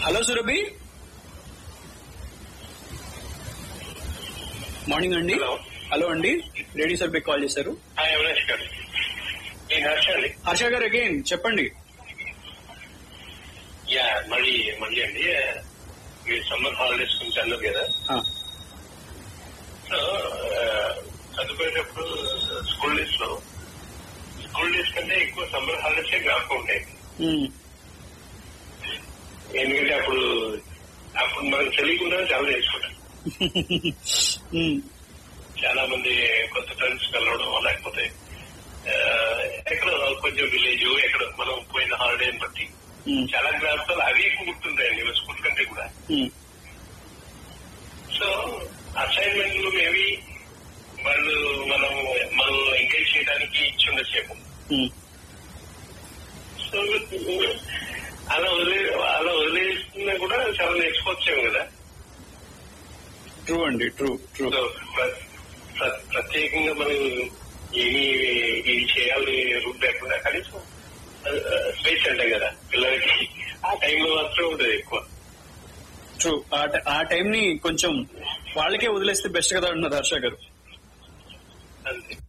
Hello Surabhi morning అండి hello. Hello అండి radio సర్బే కాల్ చేశారు హాయ్ అవినాష్ గారు నేను హర్ష అండి హర్ష గారు అగైన్ చెప్పండి యా మళ్ళీ మళ్ళీ అండి మీరు సమ్మర్ హాలిడేస్ గురించి అన్నారు కదా ఆ, సో చదువుకునేటప్పుడు స్కూల్ డేస్ లో స్కూల్ డేస్ కంటే ఎక్కువ సమ్మర్ హాలిడేస్ జ్ఞాపకం ఉంటాయి ఉమ్, ఎందుకంటే అప్పుడు అప్పుడు మనకు తెలియకుండా చాలా నేర్చుకుంటాం ఉమ్, చాలా మంది కొత్త ఫ్రెండ్స్ కలవడం లేకపోతే ఆ, ఎక్కడో కొంచెం విలేజ్ ఎక్కడ మనం పోయిన హాలిడేని బట్టి ఉమ్, చాలా జ్ఞాపకాలు అవే ఎక్కువ గుర్తుంటాయండి స్కూల్ కంటే కూడా ఉమ్, సో అసైన్మెంట్లు మేబీ వాళ్ళు మనం మనం ఎంకరేజ్ చేయడానికి ఇచ్చి ఉండసేపు ఉమ్. సో అలా వదిలే అలా వదిలేస్తున్నా కూడా చాలా నేర్చుకోవచ్చేమో కదా ట్రూ అండి ట్రూ ట్రూ సో ప్ర- ప్ర- ప్రత్యేకంగా మనం ఏమి ఇది చేయాలి రూట్ లేకుండా కనీసం స్పేస్ అంటాం కదా పిల్లలకి ఆ టైంలో మాత్రం ఉంటుంది ఎక్కువ ట్రూ ఆ ట- ఆ టైం ని కొంచెం వాళ్ళకే వదిలేస్తే బెస్ట్ కదా అంటున్నారు హర్ష గారు అంతే